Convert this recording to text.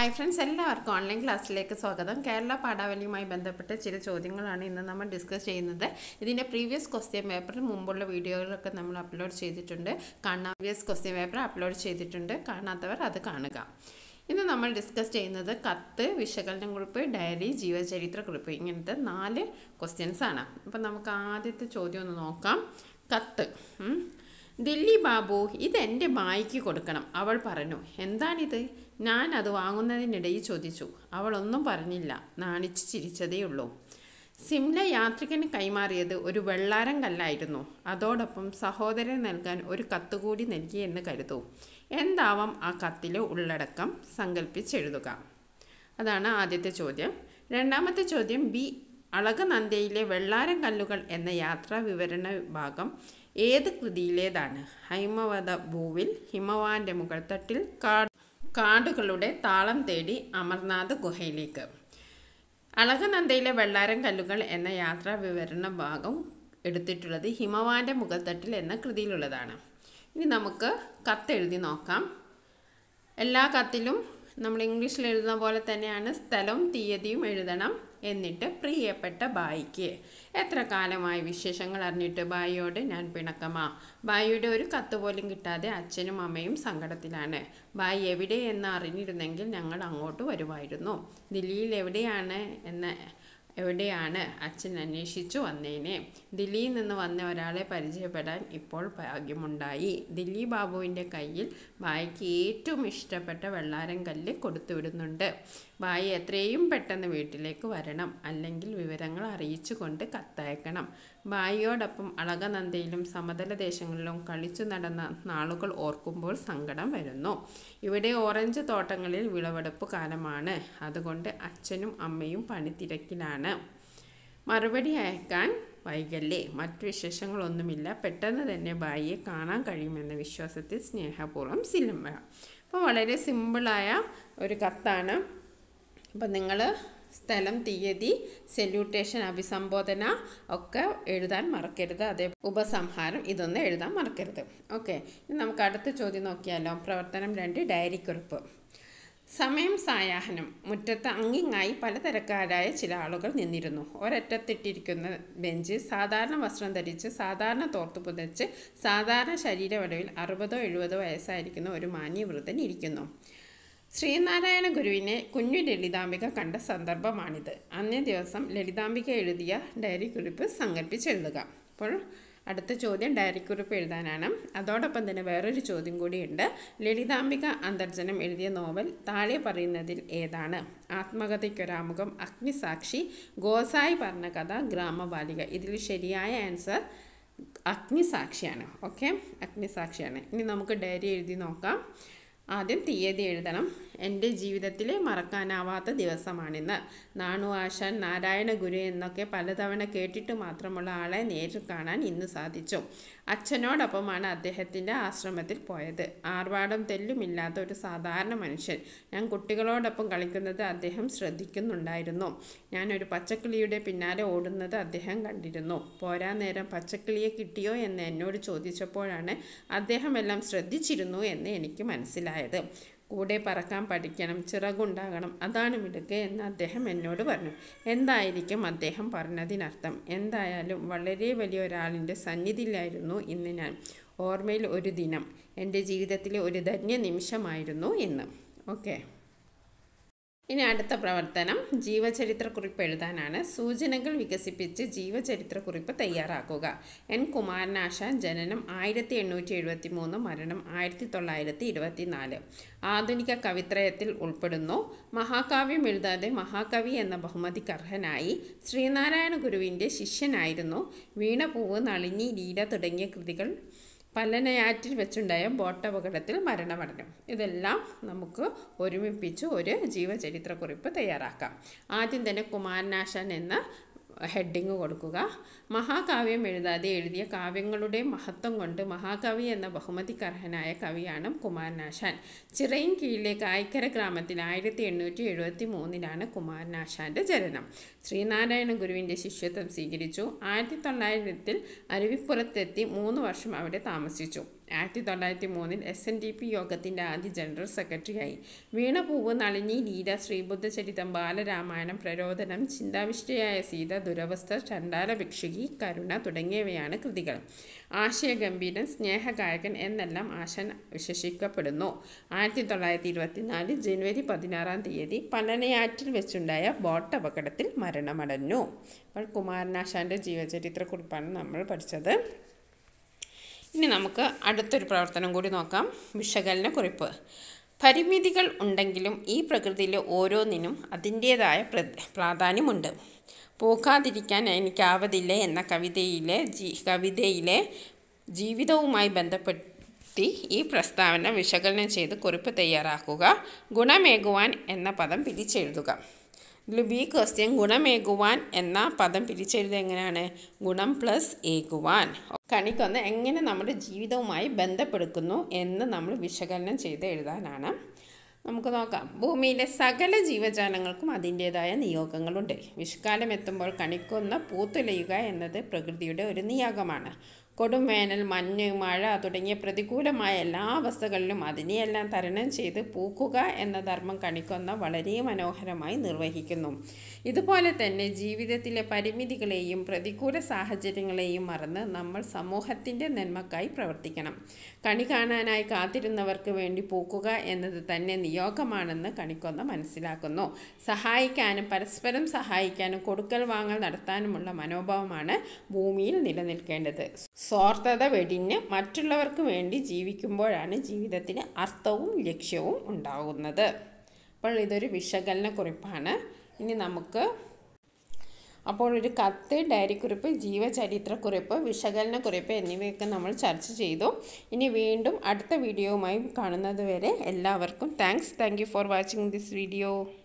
Hi friends എല്ലാവർക്കും online ക്ലാസ്സിലേക്ക് സ്വാഗതം കേരള പാഠാവലിയുമായി ബന്ധപ്പെട്ട ചില ചോദ്യങ്ങളാണ് ഇന്ന് നമ്മൾ ഡിസ്കസ് ചെയ്യുന്നത് ഇതിൻ്റെ പ്രീവിയസ് ക്വസ്റ്റ്യൻ പേപ്പർ മുമ്പുള്ള വീഡിയോകളൊക്കെ നമ്മൾ അപ്ലോഡ് ചെയ്തിട്ടുണ്ട് കാണാൻ പ്രീവിയസ് ക്വസ്റ്റ്യൻ പേപ്പർ അപ്ലോഡ് ചെയ്തിട്ടുണ്ട് കാണാത്തവർ അത് കാണുക ഇന്ന് നമ്മൾ ഡിസ്കസ് ചെയ്യുന്നത് കത്ത് വിശകലന കുറിപ്പ് ഡയറി ജീവചരിത്ര കുറിപ്പ് ഇങ്ങനത്തെ നാല് ക്വസ്റ്റ്യൻസ് ആണ് അപ്പം നമുക്ക് ആദ്യത്തെ ചോദ്യം ഒന്ന് നോക്കാം കത്ത് ഉം. ദില്ലി ബാബു ഇതെൻ്റെ ബായിക്ക് കൊടുക്കണം അവൾ പറഞ്ഞു എന്താണിത് ഞാൻ അത് വാങ്ങുന്നതിനിടയിൽ ചോദിച്ചു അവൾ ഒന്നും പറഞ്ഞില്ല നാണിച്ച് ചിരിച്ചതേയുള്ളൂ സിംല യാത്രികന് കൈമാറിയത് ഒരു വെള്ളാരം കല്ലായിരുന്നു അതോടൊപ്പം സഹോദരൻ നൽകാൻ ഒരു കത്ത് കൂടി നൽകിയെന്ന് കരുതൂ എന്താവാം ആ കത്തിലെ ഉള്ളടക്കം സങ്കല്പിച്ചെഴുതുക അതാണ് ആദ്യത്തെ ചോദ്യം രണ്ടാമത്തെ ചോദ്യം ബി അളകനന്ദയിലെ വെള്ളാരം കല്ലുകൾ എന്ന യാത്രാ വിവരണ വിഭാഗം ഏത് കൃതിയിലേതാണ് ഹൈമവത ഭൂവിൽ ഹിമവാന്റെ മുകൾത്തട്ടിൽ കാട് കാടുകളുടെ താളം തേടി അമർനാഥ് ഗുഹയിലേക്ക് അളകനന്ദയിലെ വെള്ളാരം കല്ലുകൾ എന്ന യാത്രാ വിവരണ ഭാഗം എടുത്തിട്ടുള്ളത് ഹിമവാന്റെ മുഖത്തട്ടിൽ എന്ന കൃതിയിലുള്ളതാണ് ഇനി നമുക്ക് കത്തെഴുതി നോക്കാം എല്ലാ കത്തിലും നമ്മൾ ഇംഗ്ലീഷിൽ എഴുതുന്ന പോലെ തന്നെയാണ് സ്ഥലവും തീയതിയും എഴുതണം എന്നിട്ട് പ്രിയപ്പെട്ട ബായിക്ക് എത്ര കാലമായി വിശേഷങ്ങൾ അറിഞ്ഞിട്ട് ബായിയോട് ഞാൻ പിണക്കമാ ബായിയുടെ ഒരു കത്ത് പോലും കിട്ടാതെ അച്ഛനും അമ്മയും സങ്കടത്തിലാണ് ബായി എവിടെ എന്ന് അറിഞ്ഞിരുന്നെങ്കിൽ ഞങ്ങൾ അങ്ങോട്ട് വരുമായിരുന്നു ദില്ലിയിൽ എവിടെയാണ് എന്ന് എവിടെയാണ് അച്ഛൻ അന്വേഷിച്ചു വന്നേനെ ദില്ലിയിൽ നിന്ന് വന്ന ഒരാളെ പരിചയപ്പെടാൻ ഇപ്പോൾ ഭാഗ്യമുണ്ടായി ദില്ലി ബാബുവിൻ്റെ കയ്യിൽ ബായിക്ക് ഏറ്റവും ഇഷ്ടപ്പെട്ട വെള്ളാരം കല്ല് കൊടുത്തുവിടുന്നുണ്ട് ബായി എത്രയും പെട്ടെന്ന് വീട്ടിലേക്ക് വരണം അല്ലെങ്കിൽ വിവരങ്ങൾ അറിയിച്ചു കൊണ്ട് കത്തയക്കണം ബായിയോടൊപ്പം അളകനന്ദയിലും സമതല ദേശങ്ങളിലും കളിച്ചു നടന്ന നാളുകൾ ഓർക്കുമ്പോൾ സങ്കടം വരുന്നു ഇവിടെ ഓറഞ്ച് തോട്ടങ്ങളിൽ വിളവെടുപ്പ് കാലമാണ് അതുകൊണ്ട് അച്ഛനും അമ്മയും പണിത്തിരക്കിലാണ് മറുപടി അയക്കാൻ വൈകല്ലേ മറ്റു വിശേഷങ്ങളൊന്നുമില്ല പെട്ടെന്ന് തന്നെ ബായിയെ കാണാൻ കഴിയുമെന്ന വിശ്വാസത്തിൽ സ്നേഹപൂർവ്വം സിനിമ അപ്പോൾ വളരെ സിമ്പിളായ ഒരു കത്താണ് അപ്പം നിങ്ങൾ സ്ഥലം തീയതി സെല്യൂട്ടേഷൻ അഭിസംബോധന ഒക്കെ എഴുതാൻ മറക്കരുത് അതേ ഉപസംഹാരം ഇതൊന്നും എഴുതാൻ മറക്കരുത് ഓക്കെ ഇനി നമുക്ക് അടുത്ത ചോദ്യം നോക്കിയാലോ പ്രവർത്തനം രണ്ട് ഡയറി കുറിപ്പ് സമയം സായാഹ്നം മുറ്റത്ത് അങ്ങിങ്ങായി പലതരക്കാരായ ചില ആളുകൾ നിന്നിരുന്നു ഒരറ്റത്തിട്ടിരിക്കുന്ന ബെഞ്ച് സാധാരണ വസ്ത്രം ധരിച്ച് സാധാരണ തോർത്തു പുതച്ച് സാധാരണ ശരീരവടവിൽ അറുപതോ എഴുപതോ വയസ്സായിരിക്കുന്ന ഒരു മാന്യവൃതൻ ഇരിക്കുന്നു ശ്രീനാരായണ ഗുരുവിനെ കുഞ്ഞു ലളിതാംബിക കണ്ട സന്ദർഭമാണിത് അന്നേ ദിവസം ലളിതാംബിക എഴുതിയ ഡയറി കുറിപ്പ് സങ്കല്പിച്ചെഴുതുക അപ്പോൾ അടുത്ത ചോദ്യം ഡയറി കുറിപ്പ് എഴുതാനാണ് അതോടൊപ്പം തന്നെ വേറൊരു ചോദ്യം കൂടിയുണ്ട് ലളിതാംബിക അന്തർജനം എഴുതിയ നോവൽ താഴെ പറയുന്നതിൽ ഏതാണ് ആത്മകഥയ്ക്കൊരാമുഖം അഗ്നിസാക്ഷി ഗോസായി പറഞ്ഞ കഥ ഗ്രാമബാലിക ഇതിൽ ശരിയായ ആൻസർ അഗ്നിസാക്ഷിയാണ് ഓക്കെ അഗ്നിസാക്ഷിയാണ് ഇനി നമുക്ക് ഡയറി എഴുതി നോക്കാം ആദ്യം തീയതി എഴുതണം എൻ്റെ ജീവിതത്തിലെ മറക്കാനാവാത്ത ദിവസമാണിന്ന് നാണു ആശാൻ നാരായണ ഗുരു എന്നൊക്കെ പലതവണ കേട്ടിട്ട് മാത്രമുള്ള ആളെ നേരിൽ കാണാൻ ഇന്ന് സാധിച്ചു അച്ഛനോടൊപ്പമാണ് അദ്ദേഹത്തിൻ്റെ ആശ്രമത്തിൽ പോയത് ആർഭാടം തെല്ലുമില്ലാത്ത ഒരു സാധാരണ മനുഷ്യൻ ഞാൻ കുട്ടികളോടൊപ്പം കളിക്കുന്നത് അദ്ദേഹം ശ്രദ്ധിക്കുന്നുണ്ടായിരുന്നു ഞാനൊരു പച്ചക്കിളിയുടെ പിന്നാലെ ഓടുന്നത് അദ്ദേഹം കണ്ടിരുന്നു പോരാ നേരം പച്ചക്കിളിയെ കിട്ടിയോ എന്ന് എന്നോട് ചോദിച്ചപ്പോഴാണ് അദ്ദേഹം എല്ലാം ശ്രദ്ധിച്ചിരുന്നു എന്ന് എനിക്ക് മനസ്സിലായത് കൂടെ പറക്കാൻ പഠിക്കണം ചിറകുണ്ടാകണം അതാണ് മിടുക്ക് എന്ന് അദ്ദേഹം എന്നോട് പറഞ്ഞു എന്തായിരിക്കും അദ്ദേഹം പറഞ്ഞതിനർത്ഥം എന്തായാലും വളരെ വലിയ ഒരാളിൻ്റെ സന്നിധിയിലായിരുന്നു ഇന്ന് ഞാൻ ഓർമ്മയിൽ ഒരു ദിനം എൻ്റെ ജീവിതത്തിലെ ഒരു ധന്യ നിമിഷമായിരുന്നു ഇന്ന് ഓക്കെ ഇനി അടുത്ത പ്രവർത്തനം ജീവചരിത്രക്കുറിപ്പ് എഴുതാനാണ് സൂചനകൾ വികസിപ്പിച്ച് ജീവചരിത്രക്കുറിപ്പ് തയ്യാറാക്കുക എൻ കുമാരനാശാൻ ജനനം ആയിരത്തി എണ്ണൂറ്റി എഴുപത്തി മൂന്ന് മരണം ആയിരത്തി തൊള്ളായിരത്തി ഇരുപത്തി നാല് ആധുനിക കവിത്രയത്തിൽ ഉൾപ്പെടുന്നു മഹാകാവ്യം എഴുതാതെ മഹാകവി എന്ന ബഹുമതിക്ക് അർഹനായി ശ്രീനാരായണ ഗുരുവിൻ്റെ ശിഷ്യനായിരുന്നു വീണപൂവ് നളിനി ലീല തുടങ്ങിയ കൃതികൾ പല്ലനയാറ്റിൽ വെച്ചുണ്ടായ ബോട്ടപകടത്തിൽ മരണമടഞ്ഞു ഇതെല്ലാം നമുക്ക് ഒരുമിപ്പിച്ച് ഒരു ജീവചരിത്രക്കുറിപ്പ് തയ്യാറാക്കാം ആദ്യം തന്നെ കുമാരനാശാൻ എന്ന ഹെഡിങ് കൊടുക്കുക മഹാകാവ്യം എഴുതാതെ എഴുതിയ കാവ്യങ്ങളുടെ മഹത്വം കൊണ്ട് മഹാകവി എന്ന ബഹുമതിക്കർഹനായ കവിയാണ് കുമാരനാശാൻ ചിറയിൻ കീഴിലെ കായ്ക്കര ഗ്രാമത്തിൽ ആയിരത്തി എണ്ണൂറ്റി എഴുപത്തി മൂന്നിലാണ് കുമാരനാശാൻ്റെ ജനനം ശ്രീനാരായണ ഗുരുവിൻ്റെ ശിഷ്യത്വം സ്വീകരിച്ചു ആയിരത്തി തൊള്ളായിരത്തിൽ അരുവിപ്പുറത്തെത്തി മൂന്ന് വർഷം അവിടെ താമസിച്ചു ആയിരത്തി തൊള്ളായിരത്തി മൂന്നിൽ എസ് എൻ ഡി പി യോഗത്തിൻ്റെ ആദ്യ ജനറൽ സെക്രട്ടറിയായി വീണപൂവ് നളിനി ലീല ശ്രീബുദ്ധചരിതം ബാലരാമായണം പ്രരോദനം ചിന്താവിഷ്ടയായ സീത ദുരവസ്ഥ ചണ്ടാല ഭിക്ഷുകി കരുണ തുടങ്ങിയവയാണ് കൃതികൾ ആശയഗംഭീരൻ സ്നേഹഗായകൻ എന്നെല്ലാം ആശാൻ വിശേഷിക്കപ്പെടുന്നു ആയിരത്തി തൊള്ളായിരത്തി ഇരുപത്തിനാല് ജനുവരി പതിനാറാം തീയതി പലനയാറ്റിൽ വെച്ചുണ്ടായ ബോട്ട് അപകടത്തിൽ മരണമടഞ്ഞു അപ്പോൾ കുമാരനാശാൻ്റെ ജീവചരിത്രക്കുറിപ്പാണ് നമ്മൾ പഠിച്ചത് ഇനി നമുക്ക് അടുത്തൊരു പ്രവർത്തനം കൂടി നോക്കാം വിശകലന കുറിപ്പ് പരിമിതികൾ ഉണ്ടെങ്കിലും ഈ പ്രകൃതിയിലെ ഓരോന്നിനും അതിൻ്റേതായ പ്ര പ്രാധാന്യമുണ്ട് പോക്കാതിരിക്കാൻ എനിക്കാവതില്ല എന്ന കവിതയിലെ ജീ കവിതയിലെ ജീവിതവുമായി ബന്ധപ്പെട്ട് ഈ പ്രസ്താവന വിശകലനം ചെയ്ത് കുറിപ്പ് തയ്യാറാക്കുക ഗുണമേകുവാൻ എന്ന പദം പിരിച്ചെഴുതുക ഇതിൽ ബി ക്വസ്റ്റ്യൻ ഗുണമേകുവാൻ എന്ന പദം പിരിച്ചെഴുതുക എങ്ങനെയാണ് ഗുണം പ്ലസ് ഏകുവാൻ കണിക്കൊന്ന് എങ്ങനെ നമ്മുടെ ജീവിതവുമായി ബന്ധപ്പെടുക്കുന്നു എന്ന് നമ്മൾ വിശകലനം ചെയ്ത് എഴുതാനാണ് നമുക്ക് നോക്കാം ഭൂമിയിലെ സകല ജീവജാലങ്ങൾക്കും അതിൻ്റേതായ നിയോഗങ്ങളുണ്ട് വിഷുക്കാലം എത്തുമ്പോൾ കണിക്കൊന്ന പൂത്തുലയുക എന്നത് പ്രകൃതിയുടെ ഒരു നിയോഗമാണ് കൊടുംവേനൽ മഞ്ഞ് മഴ തുടങ്ങിയ പ്രതികൂലമായ എല്ലാ അവസ്ഥകളിലും അതിനെയെല്ലാം തരണം ചെയ്ത് പൂക്കുക എന്ന ധർമ്മം കണിക്കൊന്ന വളരെ മനോഹരമായി നിർവഹിക്കുന്നു ഇതുപോലെ തന്നെ ജീവിതത്തിലെ പരിമിതികളെയും പ്രതികൂല സാഹചര്യങ്ങളെയും മറന്ന് നമ്മൾ സമൂഹത്തിൻ്റെ നന്മക്കായി പ്രവർത്തിക്കണം കണി കാണാനായി കാത്തിരുന്നവർക്ക് വേണ്ടി പൂക്കുക എന്നത് തന്നെ നിയോഗമാണെന്ന് കണിക്കൊന്ന മനസ്സിലാക്കുന്നു സഹായിക്കാനും പരസ്പരം സഹായിക്കാനും കൊടുക്കൽ വാങ്ങൽ നടത്താനുമുള്ള മനോഭാവമാണ് ഭൂമിയിൽ നിലനിൽക്കേണ്ടത് സ്വാർത്ഥത വെടിഞ്ഞ് മറ്റുള്ളവർക്ക് വേണ്ടി ജീവിക്കുമ്പോഴാണ് ജീവിതത്തിന് അർത്ഥവും ലക്ഷ്യവും ഉണ്ടാകുന്നത് അപ്പോൾ ഇതൊരു വിശകലന കുറിപ്പാണ് ഇനി നമുക്ക് അപ്പോൾ ഒരു കത്ത് ഡയറി കുറിപ്പ് ജീവചരിത്രക്കുറിപ്പ് വിശകലന കുറിപ്പ് എന്നിവയൊക്കെ നമ്മൾ ചർച്ച ചെയ്തു ഇനി വീണ്ടും അടുത്ത വീഡിയോവുമായി കാണുന്നത് വരെ എല്ലാവർക്കും thanks thank you for watching this video